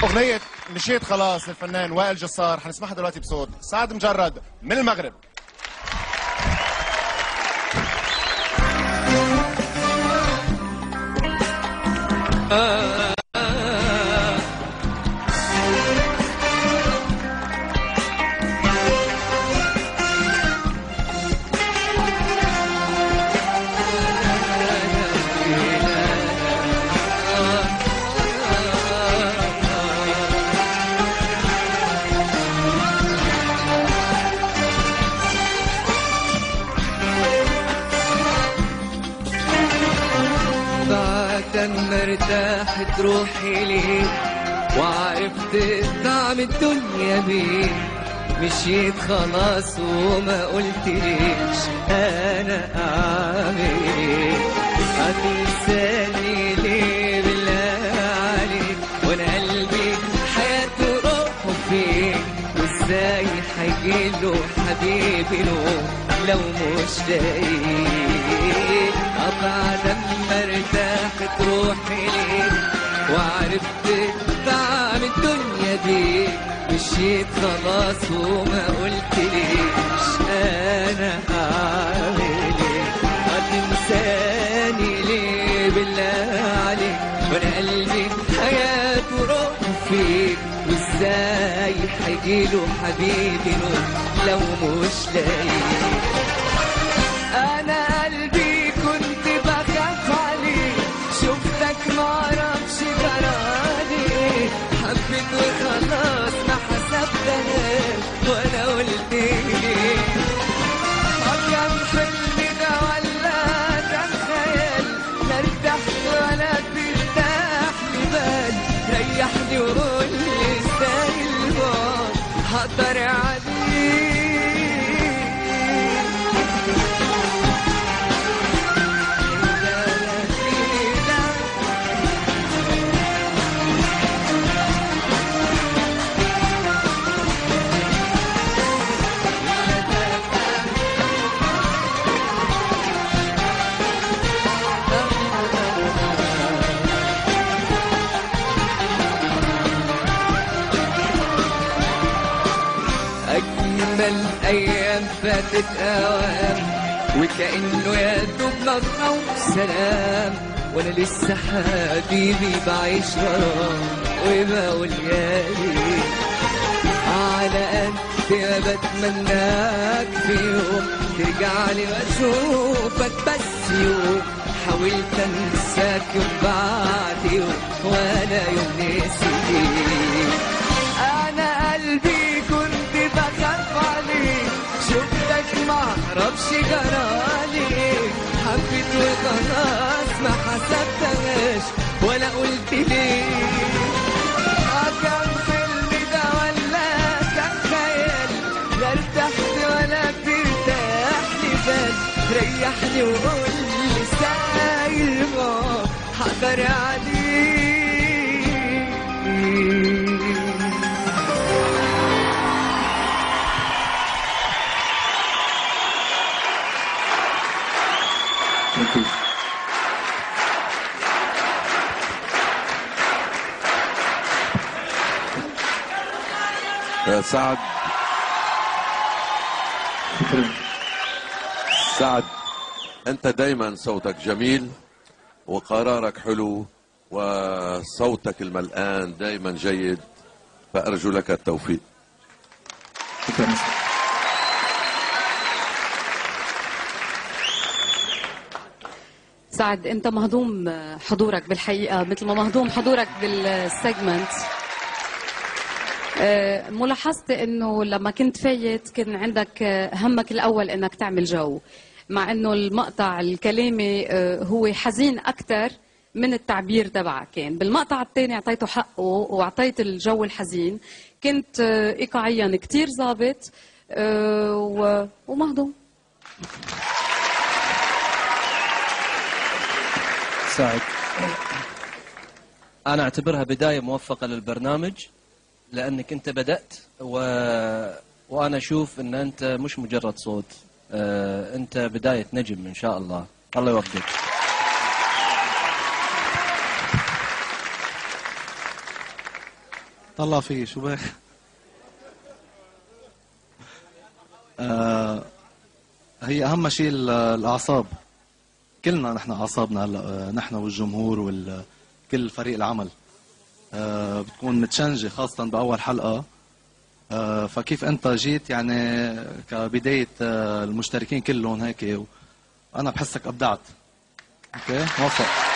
أغنية مشيت خلاص للفنان وائل جسار حنسمعها دلوقتي بصوت سعد مجرد من المغرب بعد ما ارتاحت روحي ليك وعرفت طعم الدنيا بيك مشيت خلاص وما قلتليش انا اعمل ايه هتنساني ليه بالله عليك وانا قلبي حياته روحه فيك وازاي هيجيله حبيبي له لو مش لاقيك بعد ما ارتاحت روحي ليك وعرفت طعم الدنيا دي مشيت خلاص وما قلتليش انا هعمل ايه هتنساني ليه بالله عليك وانا قلبي حياته روحه فيك وازاي هيجيله حبيبي نور لو مش لاقيك انا قلبي كنت بخاف عليك شفتك معرفش جرالي حبيت وخلاص ما حسبتهاش ولا قلت ليه كان حلم ده ولا كان خيال لا ارتحت ولا ترتاح لي بال ريحني وقول لي ازاي البعد هقدر عليك أجمل أيام فاتت أوام وكأنه يا دوب نظرة وسلام وأنا لسه حبيبي بعيش غرام وبقول يا ريت على قد ما بتمناك في يوم ترجع لي واشوفك بس يوم حاولت انساك يوم بعد يوم ولا يوم نسيت انا قلبي كنت بخاف عليك شفتك معرفش جرالي حبيت وخلاص ما حسبتهاش ولا قلت ليه كان حلم ده ولا كان خيال لا ارتحت ولا ترتاح لي بال ريحني وقول لي ساير ما حقدر عليك يا سعد سعد انت دايما صوتك جميل وقرارك حلو وصوتك الملآن دايما جيد فأرجو لك التوفيق شكرا سعد انت مهضوم حضورك بالحقيقه مثل ما مهضوم حضورك بالسيجمنت آه، ملاحظتي انه لما كنت فايت كان عندك آه، همك الاول انك تعمل جو مع انه المقطع الكلامي آه، هو حزين اكثر من التعبير تبعك كان بالمقطع الثاني اعطيته حقه واعطيت الجو الحزين كنت آه، ايقاعيا كثير ظابط آه، و- ومهضوم سعد أنا أعتبرها بداية موفقة للبرنامج لأنك أنت بدأت و... وأنا أشوف أن أنت مش مجرد صوت آه، أنت بداية نجم إن شاء الله الله يوفقك طلع فيه شو بك آه هي اهم شيء ال- الاعصاب كلنا نحن اعصابنا هلا آه، نحن والجمهور وكل فريق العمل آه بتكون متشنجه خاصه باول حلقه آه فكيف انت جيت يعني كبدايه آه المشتركين كلهم هيك انا بحسك ابدعت اوكي موفق